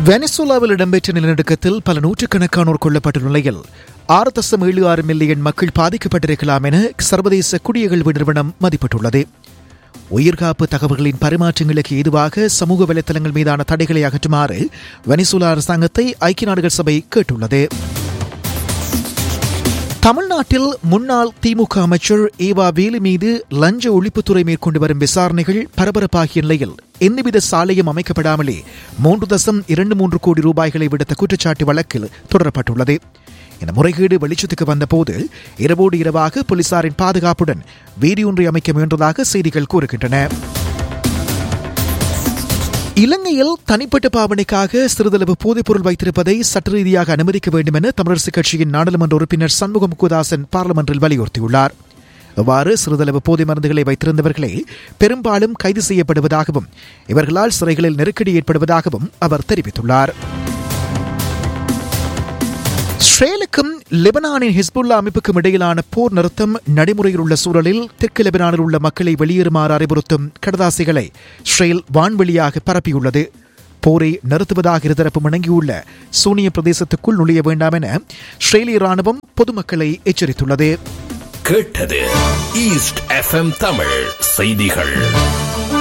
வெனிசுலாவில் இடம்பெற்ற நிலநடுக்கத்தில் பல நூற்றுக்கணக்கானோர் கொல்லப்பட்ட நிலையில் ஆறு தசம் ஏழு ஆறு மில்லியன் மக்கள் பாதிக்கப்பட்டிருக்கலாம் என சர்வதேச குடியகழ்வு நிறுவனம் மதிப்பிட்டுள்ளது உயிர்காப்பு தகவல்களின் பரிமாற்றங்களுக்கு ஏதுவாக சமூக வலைதளங்கள் மீதான தடைகளை அகற்றுமாறு வெனிசுலா அரசாங்கத்தை ஐக்கிய நாடுகள் சபை கேட்டுள்ளது தமிழ்நாட்டில் முன்னாள் திமுக அமைச்சர் ஏவா வேலு மீது லஞ்ச ஒழிப்புத்துறை மேற்கொண்டு வரும் விசாரணைகள் பரபரப்பாகிய நிலையில் எந்தவித சாலையும் அமைக்கப்படாமலே மூன்று தசம் இரண்டு மூன்று கோடி ரூபாய்களை விடுத்த குற்றச்சாட்டு வழக்கில் தொடரப்பட்டுள்ளது இந்த முறைகேடு வெளிச்சத்துக்கு வந்தபோது இரவோடு இரவாக போலீசாரின் பாதுகாப்புடன் வீதியொன்றை அமைக்க முயன்றதாக செய்திகள் கூறுகின்றன இலங்கையில் தனிப்பட்ட பாவனைக்காக சிறிதளவு போதைப்பொருள் வைத்திருப்பதை சட்ட ரீதியாக அனுமதிக்க வேண்டும் என தமிழரசுக் கட்சியின் நாடாளுமன்ற உறுப்பினர் சண்முகம் முகுதாசன் பார்லமென்றில் வலியுறுத்தியுள்ளார் அவ்வாறு சிறிதளவு போதை மருந்துகளை வைத்திருந்தவர்களே பெரும்பாலும் கைது செய்யப்படுவதாகவும் இவர்களால் சிறைகளில் நெருக்கடி ஏற்படுவதாகவும் அவர் தெரிவித்துள்ளார் இஸ்ரேலுக்கும் லெபனானின் ஹிஸ்புல்லா அமைப்புக்கும் இடையிலான போர் நிறுத்தம் நடைமுறையில் உள்ள சூழலில் தெற்கு லெபனானில் உள்ள மக்களை வெளியேறுமாறு அறிவுறுத்தும் கடதாசிகளை இஸ்ரேல் வான்வெளியாக பரப்பியுள்ளது போரை நிறுத்துவதாக இருதரப்பும் இணங்கியுள்ள சூனிய பிரதேசத்துக்குள் நுழைய வேண்டாம் என இஸ்ரேலிய ராணுவம் பொதுமக்களை எச்சரித்துள்ளது கேட்டது ஈஸ்ட் எஃப்எம் தமிழ் செய்திகள்